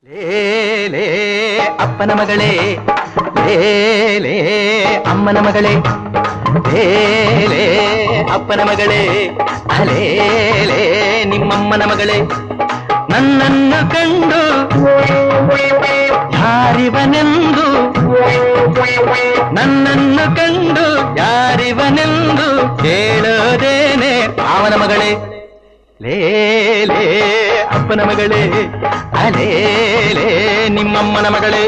ಲೇ ಲೇ ಅಪ್ಪನ ಮಗಳೇ ಲೇ ಲೇ ಅಮ್ಮನ ಮಗಳೇ ಲೇ ಲೇ ಅಪ್ಪನ ಮಗಳೇ ಅಲೇ ಲೇ ನಿಮ್ಮಮ್ಮನ ಮಗಳೇ ನನ್ನನ್ನು ಕಂಡು ಯಾರಿವನೆಂದು ನನ್ನನ್ನು ಕಂಡು ಯಾರಿವನೆಂದು ಕೇಳೋದೇನೆ ಅವನ ಮಗಳೇ ಲೇ ಲೇ ಅಪ್ಪನ ಮಗಳೇ ಅಲೇ ಲೇ ನಿಮ್ಮಮ್ಮನ ಮಗಳೇ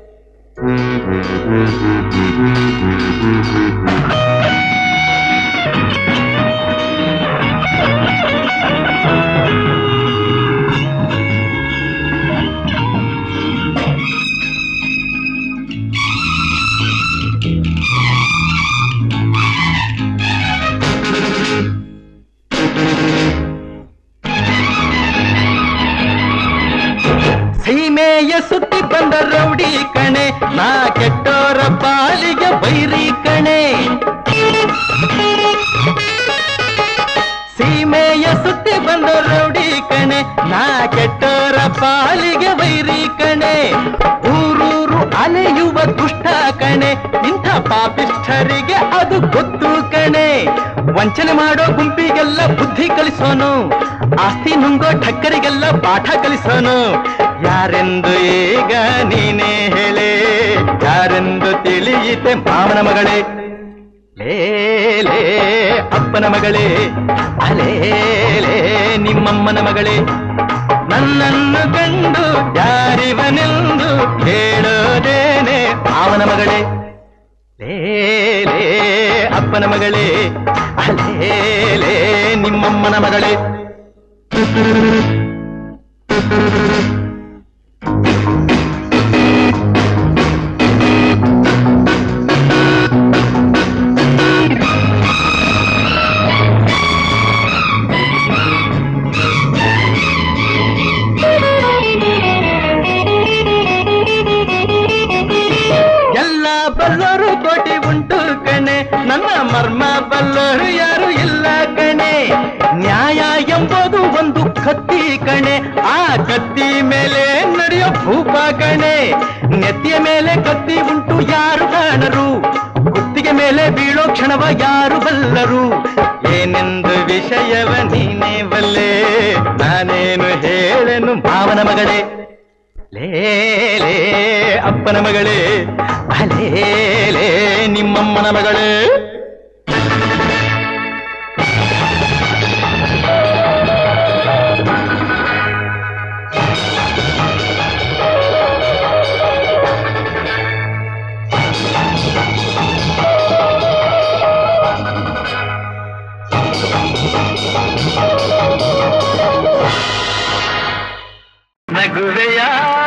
ಸೀಮೆಯ ಸುತ್ತಿ ಬಂದ ರೌಡಿ ಕಣೆ ನಾ ಕೆಟ್ಟೋರ ಪಾಲಿಗೆ ಬೈರಿ ಕಣೆ ಸೀಮೆಯ ಸುತ್ತಿ ಬಂದ ರೌಡಿ ಕಣೆ ನಾ ಕೆಟ್ಟೋರ ಪಾಲಿಗೆ ವೈರಿ ಕಣೆ ಊರೂರು ಅಲೆಯುವ ದುಷ್ಟ ಕಣೆ ಇಂಥ ಪಾಪಿಷ್ಠರಿಗೆ ಅದು ಗೊತ್ತು ಕಣೆ ವಂಚನೆ ಮಾಡೋ ಗುಂಪಿಗೆಲ್ಲ ಬುದ್ಧಿ ಕಲಿಸೋನು ಆಸ್ತಿ ನುಂಗೋ ಠಕ್ಕರಿಗೆಲ್ಲ ಪಾಠ ಕಲಿಸೋನು ಯಾರೆಂದು ಈಗ ನೀನೇ ಹೇಳೆ ಯಾರೆಂದು ತಿಳಿಯಿತೆ ಮಾವನ ಮಗಳೇ ಲೇ ಲೇ ಅಪ್ಪನ ಮಗಳೇ ಅಲೇ ಲೇ ನಿಮ್ಮಮ್ಮನ ಮಗಳೇ ನನ್ನನ್ನು ಕಂಡು ಯಾರಿವನೆಂದು ಹೇಳೋದೇನೆ ಅವನ ಮಗಳೇ ಲೇ ಲೇ ಅಪ್ಪನ ಮಗಳೇ ಅಲೇ ಲೇ ನಿಮ್ಮಮ್ಮನ ಮಗಳೇ ಎಲ್ಲ ಬಲ್ಲರು ಕೋಟಿ ಉಂಟು ಕಣೆ ನನ್ನ ಮರ್ಮ ಬಲ್ಲರು ಯಾರು ಇಲ್ಲ ಕಣೆ ನ್ಯಾಯ ಎಂಬುದು ಒಂದು ಕತ್ತಿ ಕಣೆ ಆ ಕತ್ತಿ ಮೇಲೆ ನಡೆಯೋ ಭೂಪ ಕಣೆ ನೆತ್ತಿಯ ಮೇಲೆ ಕತ್ತಿ ಉಂಟು ಯಾರು ಕಾಣರು ಕುತ್ತಿಗೆ ಮೇಲೆ ಬೀಳೋ ಕ್ಷಣವ ಯಾರು ಬಲ್ಲರು ಏನೆಂದು ವಿಷಯವ ನೀನೇ ಬಲ್ಲೆ ನಾನೇನು ಹೇಳನು ಮಾವನ ಮಗಳೇ ಲೇ ಲೇ ಅಪ್ಪನ ಮಗಳೇ ಅಲೇ ಲೇ ನಿಮ್ಮಮ್ಮನ ಮಗಳೇ ನಗುವೆಯ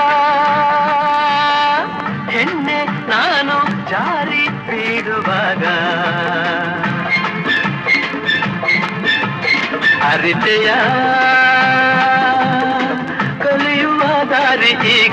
ಹೆಣ್ಣೆ ನಾನು ಜಾರಿ ಬೀಳುವಾಗ ಅರಿತೆಯ ಕಲಿಯುವ ದಾರಿ ಈಗ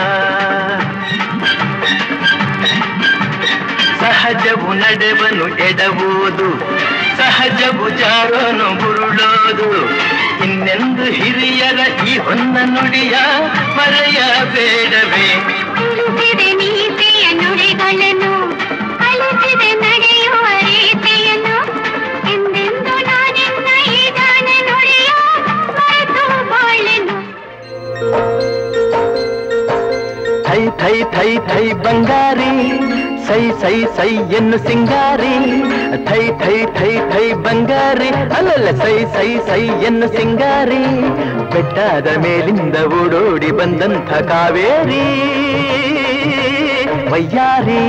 ಸಹಜವು ನಡೆವನು ಎಡವುದು ಸಹಜವು ಜಾರೋನು ಬುರುಳೋದು ಇನ್ನೆಂದು ಹಿರಿಯರ ಈ ಹೊನ್ನ ನುಡಿಯ ಮರೆಯಬೇಡವೇ ತಿಳಿಸಿದೆ ನೀತಿಯ ನುಡಿಗಳನ್ನು ಕಲಿಸಿದೆ ನಡೆಯುವ ರೀತಿಯನ್ನು ಎಂದೆಂದು ನಾನಿನ್ನ ಈ ಗಾನ ನುಡಿಯ ಮರೆತು ಬಾಳೆನು ಥೈ ಥೈ ಥೈ ಥೈ ಬಂಗಾರಿ ಸೈ ಸೈ ಸೈ ಎನ್ನು ಸಿಂಗಾರಿ ಥೈ ಥೈ ಥೈ ಥೈ ಬಂಗಾರಿ ಅಲ್ಲಲ್ಲ ಸೈ ಸೈ ಸೈ ಎನ್ನು ಸಿಂಗಾರಿ ಬೆಟ್ಟದ ಮೇಲಿಂದ ಓಡೋಡಿ ಬಂದಂಥ ಕಾವೇರಿ ವಯ್ಯಾರಿ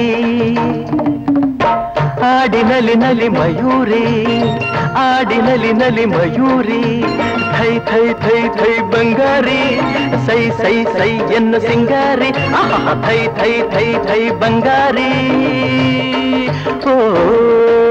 ಆಡಿನಲಿ ನಲಿ ಮಯೂರಿ ಆಡಿನಲಿ ನಲಿ ಮಯೂರಿ ಥೈ ಥೈ ಥೈ ಥೈ ಬಂಗಾರಿ ಸೈ ಸೈ ಸೈ ಎನ್ನು ಸಿಂಗಾರಿ ಆಹಾ ಥೈ ಥೈ ಥೈ ಥೈ ಬಂಗಾರಿ ಓ